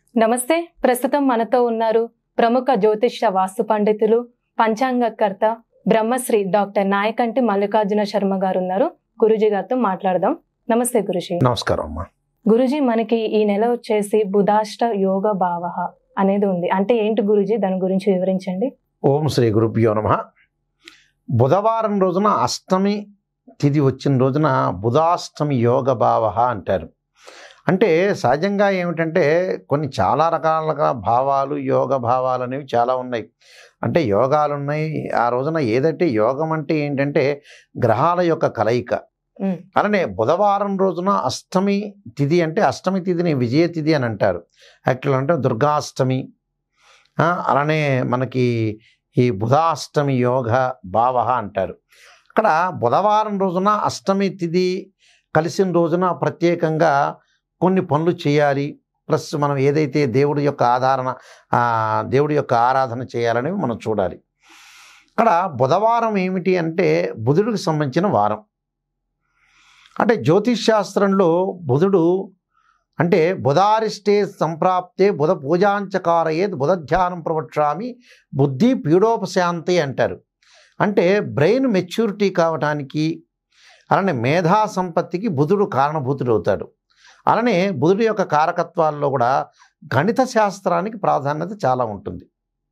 నమస్తే ప్రస్తుతం మనతో ఉన్నారు ప్రముఖ జ్యోతిష్య వాస్తు పండితులు పంచాంగకర్త బ్రహ్మశ్రీ డాక్టర్ నాయకంటి మల్లికార్జున శర్మ గారు ఉన్నారు గురుజీ గారితో మాట్లాడదాం నమస్తే గురుజీ నమస్కారం అమ్మా గురుజీ మనకి ఈ నెల వచ్చేసి బుధాష్ట యోగ భావ అనేది ఉంది అంటే ఏంటి గురుజీ దాని గురించి వివరించండి ఓం శ్రీ గురుభ్యో నమ బుధవారం రోజున అష్టమి తిథి వచ్చిన రోజున బుధాష్టమి యోగ భావ అంటారు అంటే సహజంగా ఏమిటంటే కొన్ని చాలా రకాల భావాలు యోగ భావాలు అనేవి చాలా ఉన్నాయి అంటే యోగాలు ఉన్నాయి ఆ రోజున ఏదంటే యోగం అంటే ఏంటంటే గ్రహాల యొక్క కలయిక ఉమ్, అలానే బుధవారం రోజున అష్టమి తిథి అంటే అష్టమి తిథిని విజయ తిథి అని అంటారు యాక్చువల్ అంటే దుర్గాష్టమి ఆ, అలానే మనకి ఈ బుధాష్టమి యోగ భావ అంటారు ఇక్కడ బుధవారం రోజున అష్టమి తిథి కలిసిన రోజున ప్రత్యేకంగా కొన్ని పనులు చేయాలి ప్లస్ మనం ఏదైతే దేవుడి యొక్క ఆధారణ ఆ, దేవుడి యొక్క ఆరాధన చేయాలనేవి మనం చూడాలి ఇక్కడ బుధవారం ఏమిటి అంటే బుధుడికి సంబంధించిన వారం అంటే జ్యోతిష్ శాస్త్రంలో బుధుడు అంటే బుధారిష్టే సంప్రాప్తే బుధ పూజాంచకారయేత్ బుధ ధ్యానం ప్రవక్షామి బుద్ధి పీడోపశాంతి అంటారు అంటే బ్రెయిన్ మెచ్యూరిటీ కావటానికి అలానే మేధా సంపత్తికి బుధుడు కారణభూతుడు అవుతాడు అలానే బుధుడి యొక్క కారకత్వాల్లో కూడా గణిత శాస్త్రానికి ప్రాధాన్యత చాలా ఉంటుంది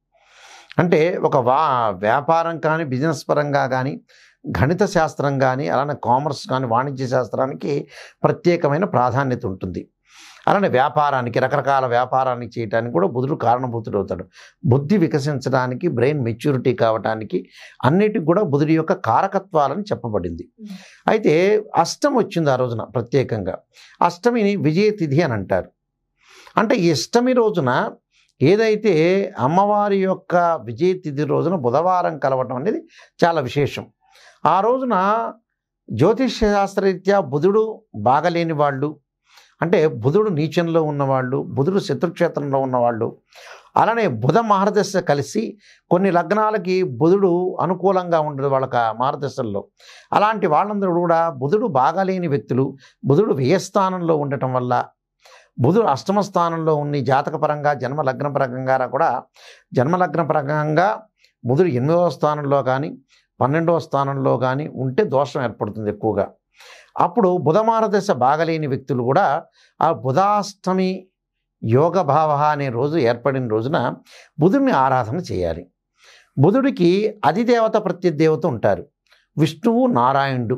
అంటే ఒక వా వ్యాపారం కానీ బిజినెస్ పరంగా కానీ గణిత శాస్త్రం కానీ అలానే కామర్స్ కానీ వాణిజ్య శాస్త్రానికి ప్రత్యేకమైన ప్రాధాన్యత ఉంటుంది అలానే వ్యాపారానికి రకరకాల వ్యాపారాన్ని చేయడానికి కూడా బుధుడు కారణభూతుడు అవుతాడు బుద్ధి వికసించడానికి బ్రెయిన్ మెచ్యూరిటీ కావటానికి అన్నిటికి కూడా బుధుడి యొక్క కారకత్వాలని చెప్పబడింది అయితే అష్టం వచ్చింది ఆ రోజున ప్రత్యేకంగా అష్టమిని విజయ తిథి అని అంటారు అంటే ఈ అష్టమి రోజున ఏదైతే అమ్మవారి యొక్క విజయ తిథి రోజున బుధవారం కలవటం అనేది చాలా విశేషం ఆ రోజున జ్యోతిష్ శాస్త్రరీత్యా బుధుడు బాగలేని వాళ్ళు అంటే బుధుడు నీచంలో ఉన్నవాళ్ళు బుధుడు శత్రుక్షేత్రంలో ఉన్నవాళ్ళు అలానే బుధ మహర్దశ కలిసి కొన్ని లగ్నాలకి బుధుడు అనుకూలంగా ఉండదు వాళ్ళకి ఆ మహర్దశల్లో అలాంటి వాళ్ళందరూ కూడా బుధుడు బాగాలేని వ్యక్తులు బుధుడు వ్యయస్థానంలో ఉండటం వల్ల బుధుడు అష్టమ స్థానంలో ఉండి జాతకపరంగా జన్మ లగ్న పరంగా కూడా జన్మలగ్న పరంగా బుధుడు ఎనిమిదవ స్థానంలో కానీ పన్నెండవ స్థానంలో కానీ ఉంటే దోషం ఏర్పడుతుంది ఎక్కువగా అప్పుడు బుధమారదశ బాగలేని వ్యక్తులు కూడా ఆ బుధాష్టమి యోగ భావ అనే రోజు ఏర్పడిన రోజున బుధుడిని ఆరాధన చేయాలి బుధుడికి అధిదేవత ప్రత్యదేవత ఉంటారు విష్ణువు నారాయణుడు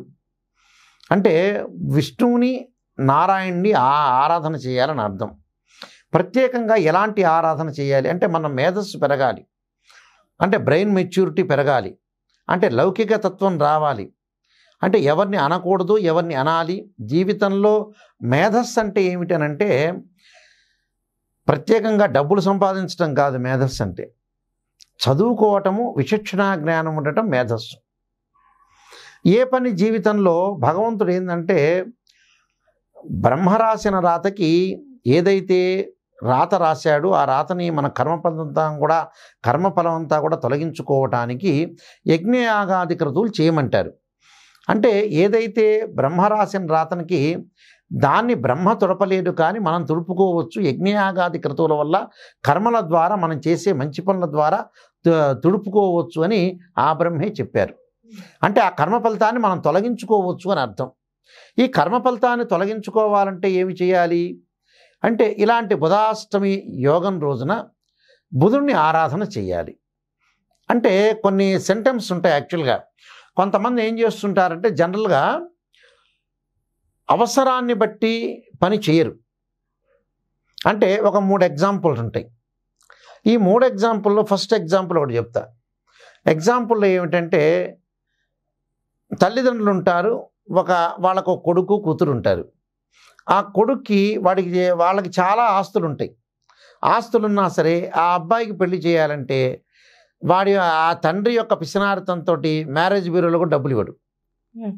అంటే విష్ణువుని నారాయణ్ణి ఆ ఆరాధన చేయాలని అర్థం ప్రత్యేకంగా ఎలాంటి ఆరాధన చేయాలి అంటే మన మేధస్సు పెరగాలి అంటే బ్రెయిన్ మెచ్యూరిటీ పెరగాలి అంటే లౌకిక తత్వం రావాలి అంటే ఎవరిని అనకూడదు ఎవరిని అనాలి జీవితంలో మేధస్సు అంటే ఏమిటనంటే ప్రత్యేకంగా డబ్బులు సంపాదించడం కాదు మేధస్సు అంటే చదువుకోవటము విచక్షణ జ్ఞానం ఉండటం మేధస్సు ఏ పని జీవితంలో భగవంతుడు ఏంటంటే బ్రహ్మ రాసిన రాతకి ఏదైతే రాత రాశాడో ఆ రాతని మన కర్మఫలంతా కూడా కర్మఫలం అంతా కూడా తొలగించుకోవటానికి యజ్ఞయాగాది క్రతువులు చేయమంటారు అంటే ఏదైతే బ్రహ్మ రాసిన రాతనికి దాన్ని బ్రహ్మ తుడపలేదు కానీ మనం తుడుపుకోవచ్చు యజ్ఞయాగాది క్రతువుల వల్ల కర్మల ద్వారా మనం చేసే మంచి పనుల ద్వారా తు- తుడుపుకోవచ్చు అని ఆ బ్రహ్మే చెప్పారు అంటే ఆ కర్మ ఫలితాన్ని మనం తొలగించుకోవచ్చు అని అర్థం ఈ కర్మ ఫలితాన్ని తొలగించుకోవాలంటే ఏమి చేయాలి అంటే ఇలాంటి బుధాష్టమి యోగం రోజున బుధుడిని ఆరాధన చేయాలి అంటే కొన్ని సెంటెన్స్ ఉంటాయి యాక్చువల్గా కొంతమంది ఏం చేస్తుంటారంటే జనరల్గా అవసరాన్ని బట్టి పని చేయరు అంటే ఒక మూడు ఎగ్జాంపుల్స్ ఉంటాయి ఈ మూడు ఎగ్జాంపుల్లో ఫస్ట్ ఎగ్జాంపుల్ ఒకటి చెప్తా ఎగ్జాంపుల్లో ఏమిటంటే తల్లిదండ్రులు ఉంటారు ఒక వాళ్ళకు ఒక కొడుకు కూతురు ఉంటారు ఆ కొడుక్కి వాడికి చే- వాళ్ళకి చాలా ఆస్తులు ఉంటాయి ఆస్తులున్నా సరే ఆ అబ్బాయికి పెళ్లి చేయాలంటే వాడి ఆ తండ్రి యొక్క పిసినారితంతో మ్యారేజ్ బ్యూరోలో కూడా డబ్బులు ఇవ్వడు Hmm.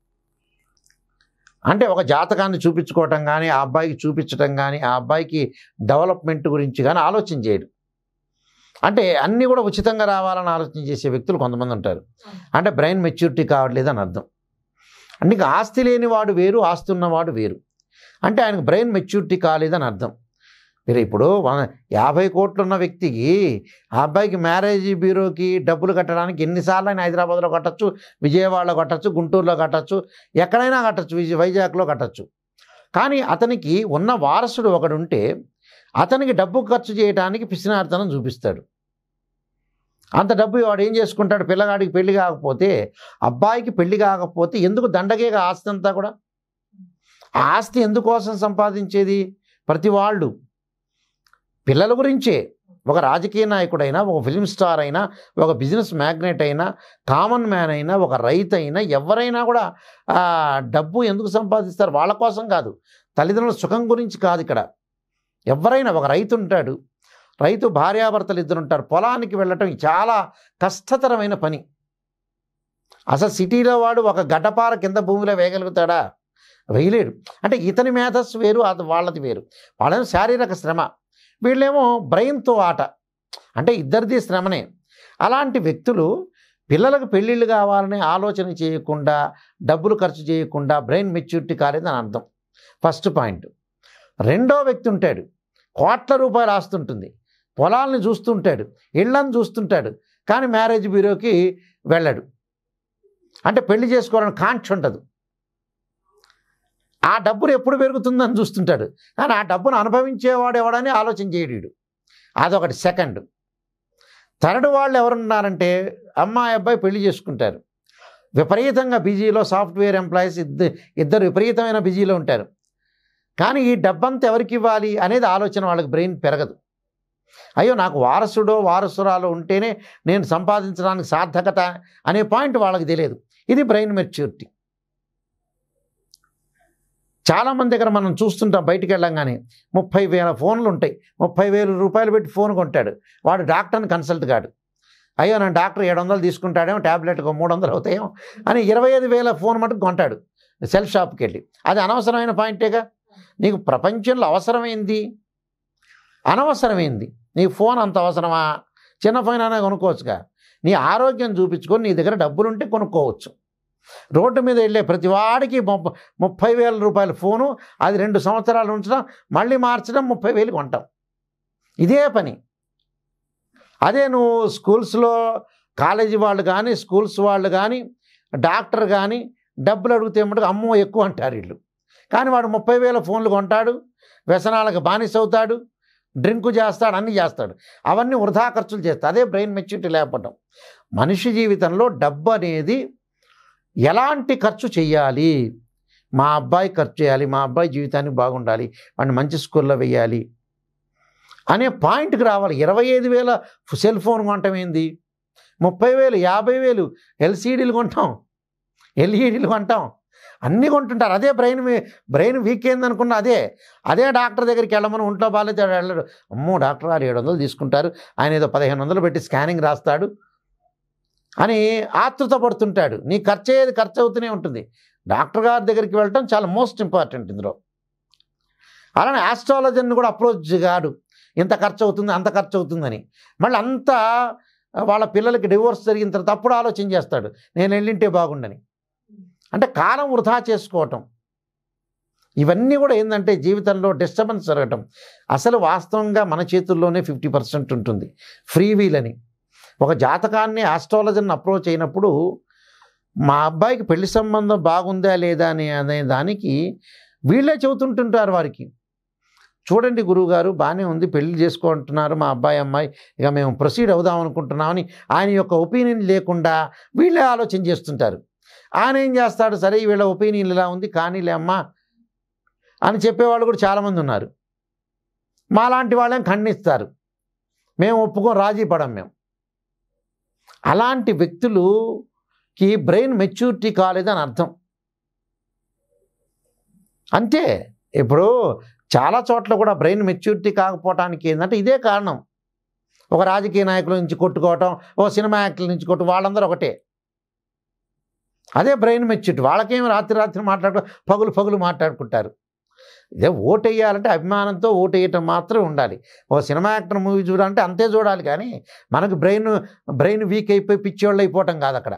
అంటే ఒక జాతకాన్ని చూపించుకోవటం కానీ ఆ అబ్బాయికి చూపించటం కానీ ఆ అబ్బాయికి డెవలప్మెంట్ గురించి కానీ ఆలోచన చేయడు అంటే అన్నీ కూడా ఉచితంగా రావాలని ఆలోచన చేసే వ్యక్తులు కొంతమంది ఉంటారు అంటే బ్రెయిన్ మెచ్యూరిటీ కావట్లేదు అని అర్థం అంటే ఇంకా ఆస్తి లేనివాడు వేరు ఆస్తి ఉన్నవాడు వేరు అంటే ఆయనకు బ్రెయిన్ మెచ్యూరిటీ కాలేదని అర్థం మీరు ఇప్పుడు వన- యాభై కోట్లు ఉన్న వ్యక్తికి ఆ అబ్బాయికి మ్యారేజ్ బ్యూరోకి డబ్బులు కట్టడానికి ఎన్నిసార్లు ఆయన హైదరాబాద్లో కట్టచ్చు విజయవాడలో కట్టచ్చు గుంటూరులో కట్టచ్చు ఎక్కడైనా కట్టచ్చు విజయ వైజాగ్లో కట్టచ్చు కానీ అతనికి ఉన్న వారసుడు ఒకడుంటే అతనికి డబ్బు ఖర్చు చేయడానికి పిసినార్తనం చూపిస్తాడు అంత డబ్బు వాడు ఏం చేసుకుంటాడు పిల్లగాడికి పెళ్లి కాకపోతే అబ్బాయికి పెళ్లి కాకపోతే ఎందుకు దండగేగా ఆస్తి అంతా కూడా ఆ ఆస్తి ఎందుకోసం సంపాదించేది ప్రతి వాళ్ళు పిల్లల గురించే ఒక రాజకీయ నాయకుడైనా ఒక ఫిల్మ్ స్టార్ అయినా ఒక బిజినెస్ మ్యాగ్నెట్ అయినా కామన్ మ్యాన్ అయినా ఒక రైతు అయినా ఎవరైనా కూడా ఆ, డబ్బు ఎందుకు సంపాదిస్తారు వాళ్ళ కోసం కాదు తల్లిదండ్రుల సుఖం గురించి కాదు ఇక్కడ ఎవరైనా ఒక రైతు ఉంటాడు రైతు భార్యాభర్తలు ఇద్దరు ఉంటారు పొలానికి వెళ్ళటం చాలా కష్టతరమైన పని అసలు సిటీలో వాడు ఒక గడ్డపార కింద భూమిలో వేయగలుగుతాడా వేయలేడు అంటే ఇతని మేధస్సు వేరు అది వాళ్ళది వేరు వాళ్ళని శారీరక శ్రమ వీళ్ళేమో బ్రెయిన్తో ఆట అంటే ఇద్దరిది శ్రమనే అలాంటి వ్యక్తులు పిల్లలకు పెళ్ళిళ్ళు కావాలనే ఆలోచన చేయకుండా డబ్బులు ఖర్చు చేయకుండా బ్రెయిన్ మెచ్యూరిటీ కాలేదని అర్థం ఫస్ట్ పాయింట్ రెండో వ్యక్తి ఉంటాడు కోట్ల రూపాయలు ఆస్తుంటుంది పొలాలను చూస్తుంటాడు ఇళ్ళని చూస్తుంటాడు కానీ మ్యారేజ్ బ్యూరోకి వెళ్ళడు అంటే పెళ్లి చేసుకోవాలని కాంక్ష ఉండదు ఆ డబ్బును ఎప్పుడు పెరుగుతుందని చూస్తుంటాడు కానీ ఆ డబ్బును అనుభవించేవాడు ఎవడని ఆలోచన చేయడు వీడు. అదొకటి సెకండ్ థర్డ్ వాళ్ళు ఎవరున్నారంటే అమ్మాయి అబ్బాయి పెళ్లి చేసుకుంటారు విపరీతంగా బిజీలో సాఫ్ట్వేర్ ఎంప్లాయీస్ ఇద్దరు ఇద్దరు విపరీతమైన బిజీలో ఉంటారు కానీ ఈ డబ్బంతా ఎవరికి ఇవ్వాలి అనేది ఆలోచన వాళ్ళకి బ్రెయిన్ పెరగదు అయ్యో నాకు వారసుడో వారసురాలో ఉంటేనే నేను సంపాదించడానికి సార్థకత అనే పాయింట్ వాళ్ళకి తెలియదు ఇది బ్రెయిన్ మెచ్యూరిటీ చాలామంది దగ్గర మనం చూస్తుంటాం బయటికి వెళ్ళంగానే ముప్పై వేల ఫోన్లు ఉంటాయి ముప్పై వేల రూపాయలు పెట్టి ఫోన్ కొంటాడు వాడు డాక్టర్ని కన్సల్ట్ కాడు అయ్యో నేను డాక్టర్ ఏడు వందలు తీసుకుంటాడేమో ట్యాబ్లెట్కి మూడు వందలు అవుతాయేమో అని ఇరవై ఐదు వేల ఫోన్ మటుకు కొంటాడు సెల్ఫ్ షాప్కి వెళ్ళి అది అనవసరమైన పాయింటేగా నీకు ప్రపంచంలో అవసరమైంది అనవసరమైంది నీ ఫోన్ అంత అవసరమా చిన్న ఫోన్ అయినా కొనుక్కోవచ్చుగా నీ ఆరోగ్యం చూపించుకొని నీ దగ్గర డబ్బులు ఉంటే కొనుక్కోవచ్చు రోడ్డు మీద వెళ్ళే ప్రతి వాడికి ముప్ప ముప్పై వేల రూపాయల ఫోను అది రెండు సంవత్సరాలు ఉంచడం మళ్ళీ మార్చడం ముప్పై వేలు కొంటాం ఇదే పని అదే నువ్వు స్కూల్స్లో కాలేజీ వాళ్ళు కానీ స్కూల్స్ వాళ్ళు కానీ డాక్టర్ కానీ డబ్బులు అడిగితే మటుకు అమ్మో ఎక్కువ అంటారు వీళ్ళు కానీ వాడు ముప్పై వేల ఫోన్లు కొంటాడు వ్యసనాలకు బానిస అవుతాడు డ్రింకు చేస్తాడు అన్నీ చేస్తాడు అవన్నీ వృధా ఖర్చులు చేస్తాడు అదే బ్రెయిన్ మెచ్యూరిటీ లేకపోవడం మనిషి జీవితంలో డబ్బు అనేది ఎలాంటి ఖర్చు చేయాలి మా అబ్బాయి ఖర్చు చేయాలి మా అబ్బాయి జీవితానికి బాగుండాలి వాడిని మంచి స్కూల్లో వెయ్యాలి అనే పాయింట్కి రావాలి ఇరవై ఐదు వేల సెల్ ఫోన్ కొనటం ఏంది ముప్పై వేలు యాభై వేలు ఎల్సీడీలు కొంటాం ఎల్ఈడీలు కొంటాం అన్నీ కొంటుంటారు అదే బ్రెయిన్ బ్రెయిన్ వీక్ అయిందనుకున్న అదే అదే డాక్టర్ దగ్గరికి వెళ్ళమని ఒంట్లో బాగాలేదు వెళ్ళడు అమ్మో డాక్టర్ గారు ఏడు వందలు తీసుకుంటారు ఆయన ఏదో పదిహేను వందలు పెట్టి స్కానింగ్ రాస్తాడు అని ఆతృత పడుతుంటాడు నీ ఖర్చు అయ్యేది ఖర్చు అవుతూనే ఉంటుంది డాక్టర్ గారి దగ్గరికి వెళ్ళటం చాలా మోస్ట్ ఇంపార్టెంట్ ఇందులో అలానే ఆస్ట్రాలజర్ని కూడా అప్రోచ్ కాడు ఇంత ఖర్చు అవుతుంది అంత ఖర్చు అవుతుందని మళ్ళీ అంతా వాళ్ళ పిల్లలకి డివోర్స్ జరిగిన తర్వాత అప్పుడు ఆలోచన చేస్తాడు నేను వెళ్ళింటే బాగుండని అంటే కాలం వృధా చేసుకోవటం ఇవన్నీ కూడా ఏంటంటే జీవితంలో డిస్టర్బెన్స్ జరగటం అసలు వాస్తవంగా మన చేతుల్లోనే ఫిఫ్టీ పర్సెంట్ ఉంటుంది ఫ్రీ వీల్ అని ఒక జాతకాన్ని ఆస్ట్రాలజర్ని అప్రోచ్ అయినప్పుడు మా అబ్బాయికి పెళ్లి సంబంధం బాగుందా లేదా అని అనే దానికి వీళ్ళే చెబుతుంటుంటారు వారికి చూడండి గురువుగారు బాగానే ఉంది పెళ్లి చేసుకుంటున్నారు మా అబ్బాయి అమ్మాయి ఇక మేము ప్రొసీడ్ అవుదాం అనుకుంటున్నామని ఆయన యొక్క ఒపీనియన్ లేకుండా వీళ్ళే ఆలోచన చేస్తుంటారు ఆయన ఏం చేస్తాడు సరే వీళ్ళ ఒపీనియన్ ఇలా ఉంది కానీలే అమ్మా అని చెప్పేవాళ్ళు కూడా చాలామంది ఉన్నారు మాలాంటి వాళ్ళని ఖండిస్తారు మేము ఒప్పుకోం రాజీ పడం మేము అలాంటి వ్యక్తులుకి బ్రెయిన్ మెచ్యూరిటీ కాలేదని అర్థం అంతే ఇప్పుడు చాలా చోట్ల కూడా బ్రెయిన్ మెచ్యూరిటీ కాకపోవటానికి ఏంటంటే ఇదే కారణం ఒక రాజకీయ నాయకుల నుంచి కొట్టుకోవటం ఓ సినిమా యాక్టర్ల నుంచి కొట్టు వాళ్ళందరూ ఒకటే అదే బ్రెయిన్ మెచ్యూరిటీ వాళ్ళకేం రాత్రి రాత్రి మాట్లాడు పగులు పగులు మాట్లాడుకుంటారు ఇదే ఓటు వేయాలంటే అభిమానంతో ఓటు వేయటం మాత్రం ఉండాలి ఓ సినిమా యాక్టర్ మూవీ చూడాలంటే అంతే చూడాలి కానీ మనకు బ్రెయిన్ బ్రెయిన్ వీక్ అయిపోయి పిచ్చోళ్ళు అయిపోవటం కాదు అక్కడ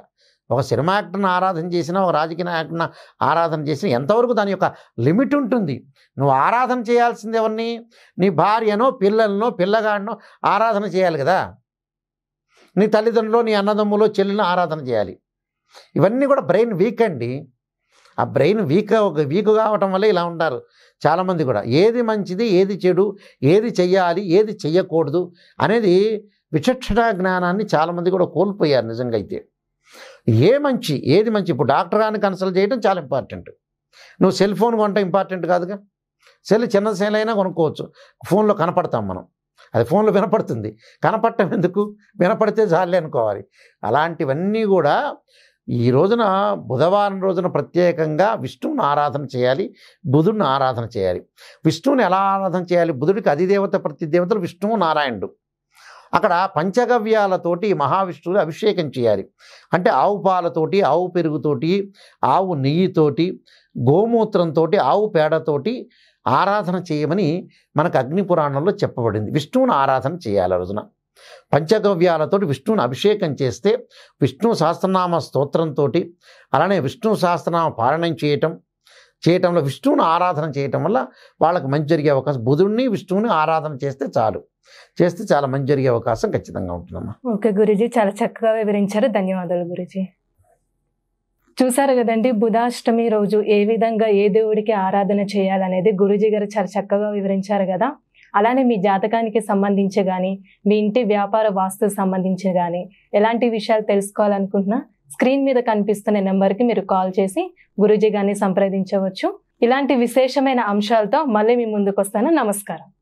ఒక సినిమా యాక్టర్ని ఆరాధన చేసినా ఒక రాజకీయ నాయకుడిని ఆరాధన చేసినా ఎంతవరకు దాని యొక్క లిమిట్ ఉంటుంది నువ్వు ఆరాధన చేయాల్సింది ఎవరిని నీ భార్యనో పిల్లలనో పిల్లగాడినో ఆరాధన చేయాలి కదా నీ తల్లిదండ్రులు నీ అన్నదమ్ములో చెల్లిని ఆరాధన చేయాలి ఇవన్నీ కూడా బ్రెయిన్ వీక్ అండి ఆ బ్రెయిన్ వీక్ వీక్ కావటం వల్ల ఇలా ఉంటారు చాలామంది కూడా ఏది మంచిది ఏది చెడు ఏది చెయ్యాలి ఏది చెయ్యకూడదు అనేది విచక్షణ జ్ఞానాన్ని చాలామంది కూడా కోల్పోయారు నిజంగా అయితే ఏ మంచి ఏది మంచి ఇప్పుడు డాక్టర్ గారిని కన్సల్ట్ చేయడం చాలా ఇంపార్టెంట్ నువ్వు సెల్ ఫోన్ కొనటం ఇంపార్టెంట్ కాదుగా సెల్ చిన్న సెల్ అయినా కొనుక్కోవచ్చు ఫోన్లో కనపడతాం మనం అది ఫోన్లో వినపడుతుంది కనపడటం ఎందుకు వినపడితే చాలే అనుకోవాలి అలాంటివన్నీ కూడా ఈ రోజున బుధవారం రోజున ప్రత్యేకంగా విష్ణువుని ఆరాధన చేయాలి బుధుడిని ఆరాధన చేయాలి విష్ణువుని ఎలా ఆరాధన చేయాలి బుధుడికి అధిదేవత ప్రతి దేవతలు విష్ణువు నారాయణుడు అక్కడ పంచగవ్యాలతోటి మహావిష్ణువుని అభిషేకం చేయాలి అంటే ఆవు పాలతోటి ఆవు పెరుగుతోటి ఆవు నెయ్యితోటి గోమూత్రంతో ఆవు పేడతోటి ఆరాధన చేయమని మనకు అగ్ని పురాణంలో చెప్పబడింది విష్ణువుని ఆరాధన చేయాలి ఆ రోజున పంచగవ్యాలతోటి విష్ణువుని అభిషేకం చేస్తే విష్ణు సహస్రనామ స్తోత్రంతో అలానే విష్ణు సహస్రనామ పారాయణం చేయటం చేయటంలో విష్ణువుని ఆరాధన చేయటం వల్ల వాళ్ళకి మంచి జరిగే అవకాశం బుధుడిని విష్ణువుని ఆరాధన చేస్తే చాలు చేస్తే చాలా మంచి జరిగే అవకాశం ఖచ్చితంగా ఉంటుందమ్మా ఓకే గురుజీ చాలా చక్కగా వివరించారు ధన్యవాదాలు గురుజీ చూసారు కదండి బుధాష్టమి రోజు ఏ విధంగా ఏ దేవుడికి ఆరాధన చేయాలనేది గురుజీ గారు చాలా చక్కగా వివరించారు కదా అలానే మీ జాతకానికి సంబంధించి కానీ మీ ఇంటి వ్యాపార వాస్తు సంబంధించి కానీ ఎలాంటి విషయాలు తెలుసుకోవాలనుకుంటున్నా స్క్రీన్ మీద కనిపిస్తున్న నెంబర్కి మీరు కాల్ చేసి గురుజీ గారిని సంప్రదించవచ్చు ఇలాంటి విశేషమైన అంశాలతో మళ్ళీ మీ ముందుకు వస్తాను నమస్కారం